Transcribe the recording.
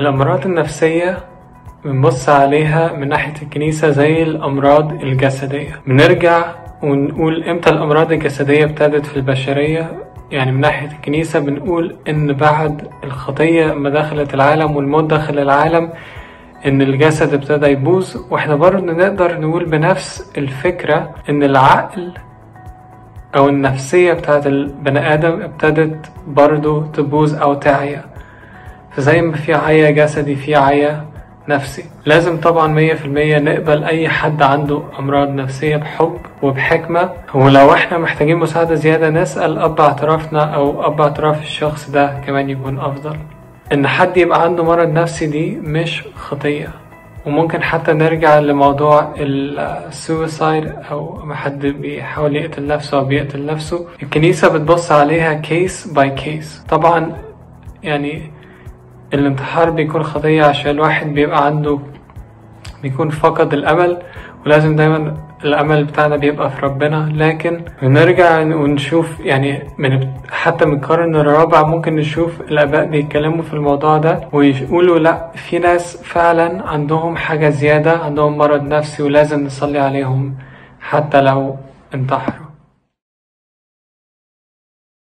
الأمراض النفسية بنبص عليها من ناحية الكنيسة زي الأمراض الجسدية بنرجع ونقول إمتى الأمراض الجسدية ابتدت في البشرية يعني من ناحية الكنيسة بنقول إن بعد الخطية ما دخلت العالم والموت دخل العالم إن الجسد ابتدى يبوظ وإحنا برضه نقدر نقول بنفس الفكرة إن العقل أو النفسية بتاعت البني آدم ابتدت برضه تبوظ أو تعيا فزي ما في عيا جسدي في عيا نفسي لازم طبعا مية في المية نقبل أي حد عنده أمراض نفسية بحب وبحكمة ولو احنا محتاجين مساعدة زيادة نسأل أب اعترافنا أو أب اعتراف الشخص ده كمان يكون أفضل إن حد يبقى عنده مرض نفسي دي مش خطية وممكن حتى نرجع لموضوع السويسايد أو ما حد بيحاول يقتل نفسه أو بيقتل نفسه الكنيسة بتبص عليها كيس باي كيس طبعا يعني الانتحار بيكون خطية عشان الواحد بيبقى عنده بيكون فقد الأمل ولازم دايما الأمل بتاعنا بيبقى في ربنا لكن بنرجع ونشوف يعني من حتى من القرن الرابع ممكن نشوف الآباء بيتكلموا في الموضوع ده ويقولوا لأ في ناس فعلا عندهم حاجة زيادة عندهم مرض نفسي ولازم نصلي عليهم حتى لو انتحروا